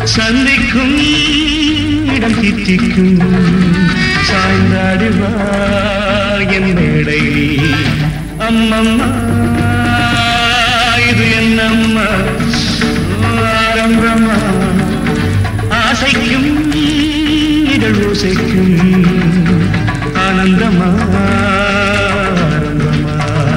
சந்திக்கும் இடம் தித்திக்கும் சாய்ந்தாடி வா என் மேடை நீ அம்மம்மா இது என்னம்மா ஆரம்பமா ஆசைக்கும் இதழ் ஓசைக்கும் ஆனந்தமா ஆனந்தமா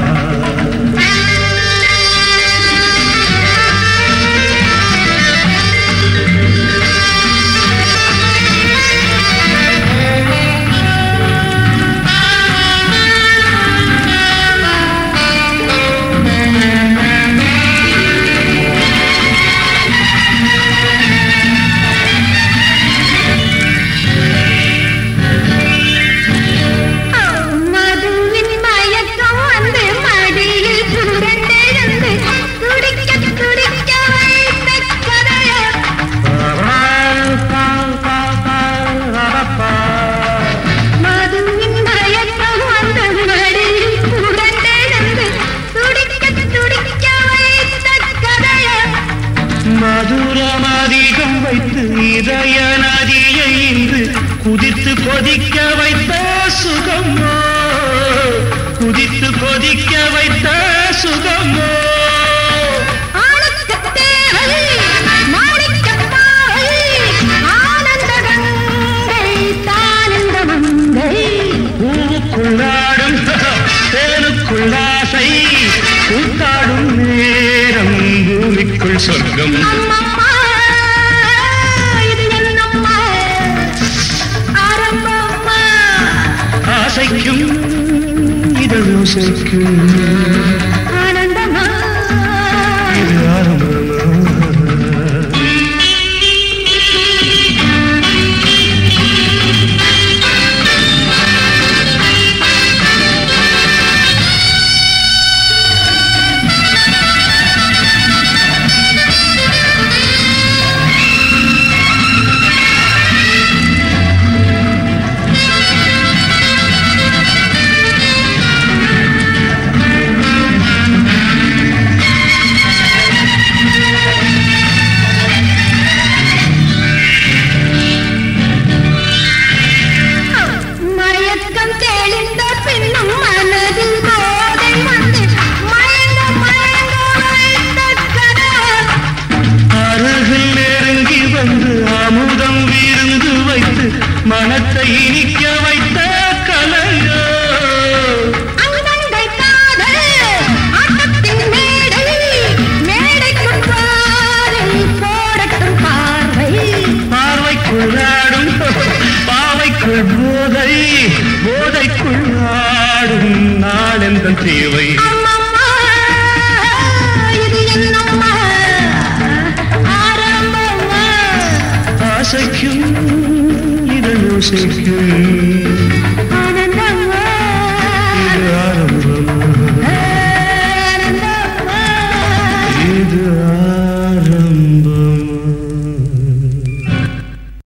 மதுவின் மயக்கம் வந்து மடியில் சுருண்டெழுந்து துடிக்க துடிக்க வைத்த கதைய மதுவின் மயக்கம் வந்து மடியில் சுருண்டெழுந்து துடிக்க துடிக்க வைத்த கதைய மதுரம் அதிகம் வைத்து இதய நதியை இன்று குதித்து கொதிக்க வைத்த சுகமோ குதித்து கொதிக்க வைத்த சுகமோ ஆளுக்குத் தேவை மாணிக்கப் பாவை, ஆனந்த கங்கை தானந்த மங்கை பூவுக்குள்ளாடும் தேனுக்குள் ஆசை கூத்தாடும் நேரம் பூமிக்குள் சொர்க்கம் அம்மம்மா, இது என்னம்மா? ஆரம்பம்மா. ஆசைக்கும் இதழோசைக்கும் ஆனந்தமா. இது ஆரம்பமா மயக்கம் தெளிந்த பின்னும் மனதில் போதை வந்து மயங்க மயங்க வைத்த கனவு. அருகில் நெருங்கி வந்து அமுதம் விருந்து வைத்து மனத்தை இனிக்க வைத்த கலையோ அங்கங்கை காதல் ஆட்டத்தின் மேடை மேடைக்குள் பாறை போடட்டும் பார்வை பார்வைக்குள் ஆடும் பாவைக்குள் போதை போதைக்குள் ஆடும் நாளெந்த தேவை அம்மம்மா இது என்னம்மா ஆரம்பம்மா ஆசைக்கும் இதழோசைக்கும்